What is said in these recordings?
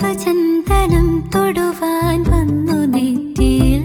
വെണ്ണിലവ് ചന്ദനം തൊടുവാൻ വന്നു നെറ്റിയിൽ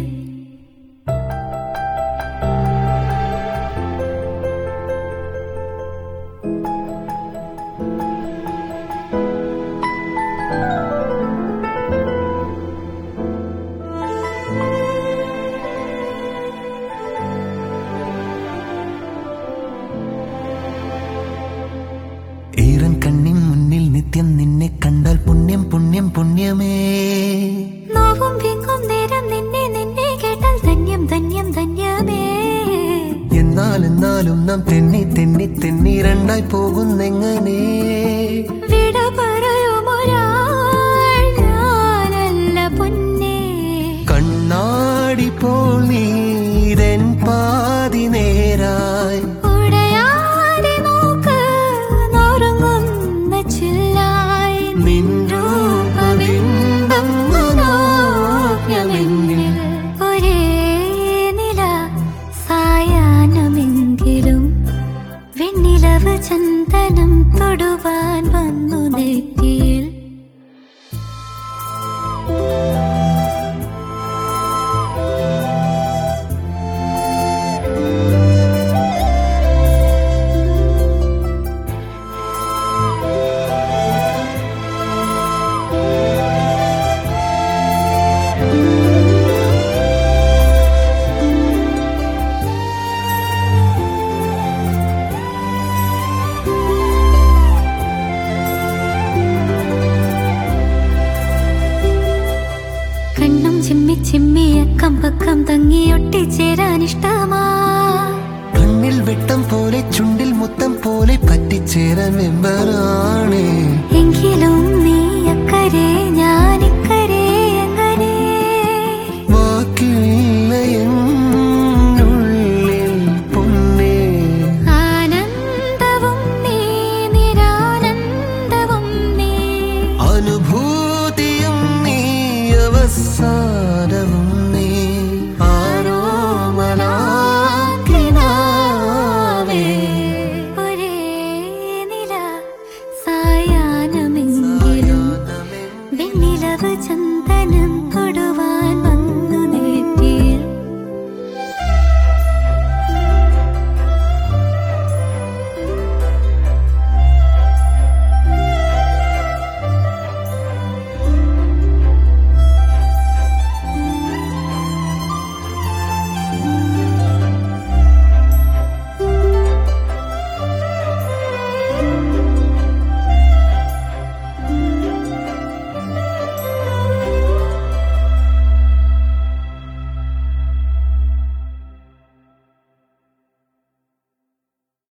ഈറൻ കണ്ണിൻ മുന്നിൽ നിത്യം നിന്നെ കണ്ടാൽ പുണ്യം പുണ്യം പുണ്യമേ നോവും വിങ്ങും നേരം നിന്നെ നിന്നെ കേട്ടാൽ ധന്യം ധന്യം ധന്യമേ എന്നാൽ എന്നാലും നാം തെന്നി തെന്നി തെന്നി രണ്ടായി പോകുന്നെങ്ങനെ വിട പറയുമൊരാൾ ഞാനല്ല പൊന്നേ കണ്ണാടി പോൽ നീരൻ പാതി നേരായി ഉടയാതെ നോക്ക് നോറുങ്ങുന്ന ചില്ലായി നിൻ രൂപബിംബം മനോജ്ഞമെന്നിൽ ഒരേ നില സായാഹ്നമെങ്കിലും വെണ്ണിലവ് ചന്ദനം തൊടുവാൻ വന്നു നെറ്റിയിൽ കണ്ണും ചിമ്മി ചിമ്മി അക്കം പക്കം തങ്ങി ഒട്ടിച്ചേരാൻ ഇഷ്ടമാ കണ്ണിൽ വെട്ടം പോലെ ചുണ്ടിൽ മുത്തം പോലെ പറ്റിച്ചേരാൻ വെമ്പ